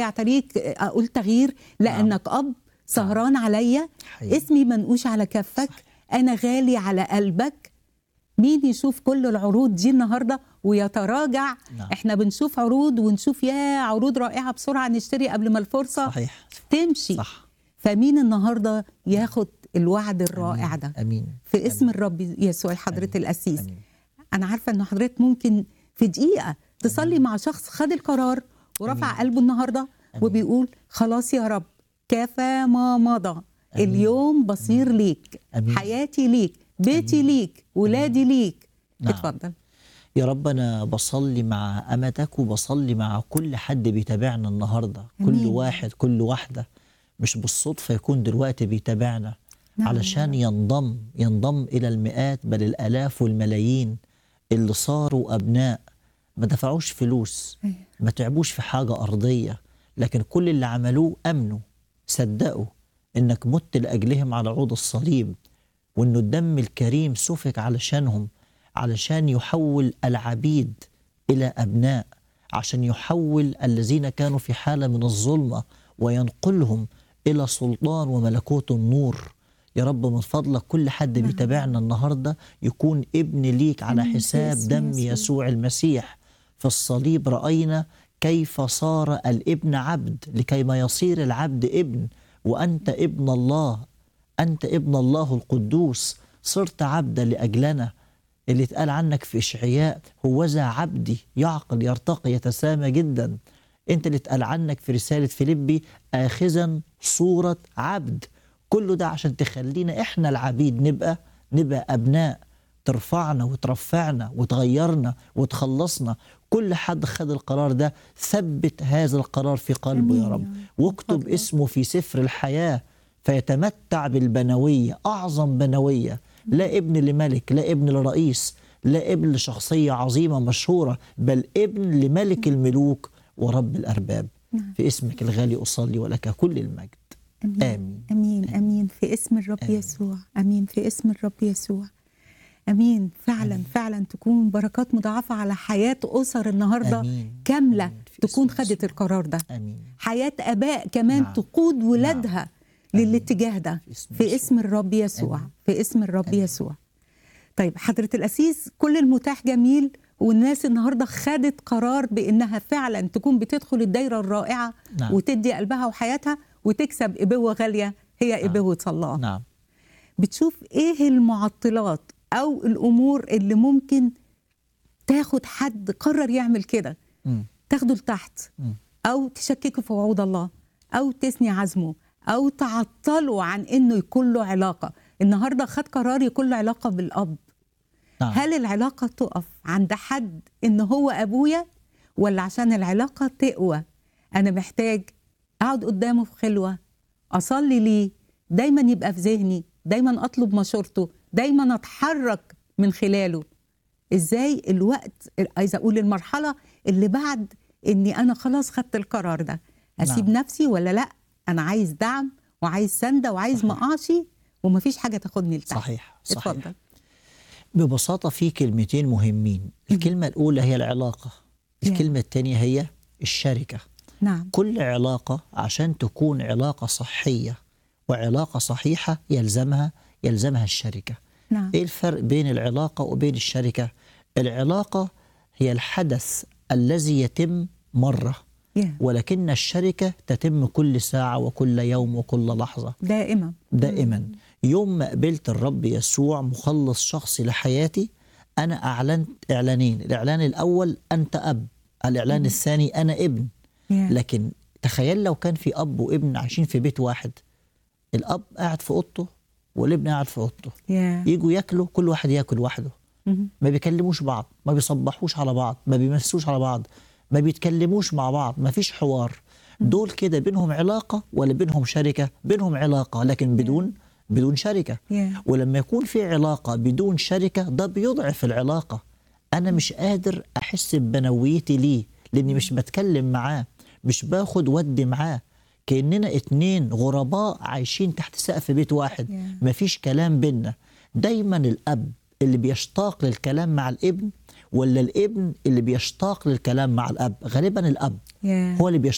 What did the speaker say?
يعتريك اقول تغيير لانك اب سهران عليا حقيقي. اسمي منقوش على كفك انا غالي على قلبك مين يشوف كل العروض دي النهارده ويتراجع نعم. احنا بنشوف عروض ونشوف يا عروض رائعه بسرعه نشتري قبل ما الفرصه صحيح تمشي صح فمين النهارده ياخد الوعد الرائع ده امين في اسم الرب يسوع حضره آمين. القسيس امين انا عارفه ان حضرتك ممكن في دقيقه تصلي مع شخص خد القرار ورفع أمين. قلبه النهارده أمين. وبيقول خلاص يا رب كفى ما مضى أمين. اليوم بصير ليك أمين. حياتي ليك بيتي ليك ولادي ليك نعم. اتفضل يا رب انا بصلي مع امتك وبصلي مع كل حد بيتابعنا النهارده كل أمين. واحد كل واحده مش بالصدفه يكون دلوقتي بيتابعنا نعم. علشان ينضم ينضم الى المئات بل الالاف والملايين اللي صاروا ابناء ما دفعوش فلوس أيوة. ما تعبوش في حاجه ارضيه لكن كل اللي عملوه امنوا صدقوا انك مت لاجلهم على عود الصليب وانه الدم الكريم سفك علشانهم علشان يحول العبيد الى ابناء عشان يحول الذين كانوا في حاله من الظلمه وينقلهم الى سلطان وملكوت النور يا رب من فضلك كل حد بيتابعنا النهارده يكون ابن ليك على آمين. في حساب اسم دم يسوع. يسوع المسيح في الصليب راينا كيف صار الابن عبد لكي ما يصير العبد ابن وانت ابن الله انت ابن الله القدوس صرت عبدا لاجلنا اللي اتقال عنك في اشعياء هوذا عبدي يعقل يرتقي يتسامى جدا انت اللي اتقال عنك في رساله فيليبي اخذا صوره عبد كله ده عشان تخلينا احنا العبيد نبقى نبقى ابناء ترفعنا وترفعنا وتغيرنا وتخلصنا كل حد خد القرار ده ثبت هذا القرار في قلبه أمين يا يا رب رب. واكتب فضلك. اسمه في سفر الحياة فيتمتع بالبنوية أعظم بنوية لا ابن لملك لا ابن لرئيس لا ابن لشخصية عظيمة مشهورة بل ابن لملك الملوك ورب الأرباب نعم. في اسمك الغالي أصلي ولك كل المجد امين آمين. امين امين في اسم الرب آمين. يسوع امين في اسم الرب يسوع امين فعلا فعلا تكون بركات مضاعفه على حياه اسر النهارده آمين. كامله آمين. في تكون اسم خدت يسوع. القرار ده آمين حياه اباء كمان نعم. تقود ولادها آمين. للاتجاه ده في اسم في يسوع. اسم الرب يسوع آمين. في اسم الرب آمين. يسوع طيب حضرة الأسيس كل المتاح جميل والناس النهاردة خدت قرار بإنها فعلا تكون بتدخل الدايرة الرائعة نعم. وتدي قلبها وحياتها وتكسب إبوة غالية هي إبوة الله نعم بتشوف إيه المعطلات أو الأمور اللي ممكن تاخد حد قرر يعمل كده مم. تاخده لتحت مم. أو تشككه في وعود الله أو تثني عزمه أو تعطله عن إنه يكون له علاقة النهاردة خد قرار يكون له علاقة بالأب نعم هل العلاقة تقف عند حد إن هو أبويا ولا عشان العلاقة تقوى أنا محتاج أقعد قدامه في خلوة أصلي ليه دايما يبقى في ذهني دايما أطلب مشورته دايما أتحرك من خلاله إزاي الوقت عايزة أقول المرحلة اللي بعد إني أنا خلاص خدت القرار ده أسيب نعم. نفسي ولا لأ أنا عايز دعم وعايز سندة وعايز صحيح. مقاشي ومفيش حاجة تاخدني لتحت صحيح صحيح اتفضل ببساطة في كلمتين مهمين الكلمة الأولى هي العلاقة الكلمة الثانية هي الشركة نعم كل علاقة عشان تكون علاقة صحية وعلاقة صحيحة يلزمها يلزمها الشركة نعم ايه الفرق بين العلاقة وبين الشركة العلاقة هي الحدث الذي يتم مرة yeah. ولكن الشركة تتم كل ساعة وكل يوم وكل لحظة دائما دائما يوم ما قبلت الرب يسوع مخلص شخصي لحياتي أنا أعلنت إعلانين الإعلان الأول أنت أب الإعلان الثاني أنا ابن Yeah. لكن تخيل لو كان في أب وابن عايشين في بيت واحد الأب قاعد في أوضته والابن قاعد في أوضته yeah. يجوا ياكلوا كل واحد ياكل وحده مهم. ما بيكلموش بعض ما بيصبحوش على بعض ما بيمسوش على بعض ما بيتكلموش مع بعض ما فيش حوار دول كده بينهم علاقة ولا بينهم شركة بينهم علاقة لكن بدون بدون شركة Yeah. ولما يكون في علاقة بدون شركة ده بيضعف العلاقة أنا مش قادر أحس ببنويتي ليه لأني مش بتكلم معاه مش باخد ودي معاه كأننا اتنين غرباء عايشين تحت سقف بيت واحد Yeah. مفيش كلام بينا دايما الأب اللي بيشتاق للكلام مع الابن ولا الابن اللي بيشتاق للكلام مع الأب غالبا الأب Yeah. هو اللي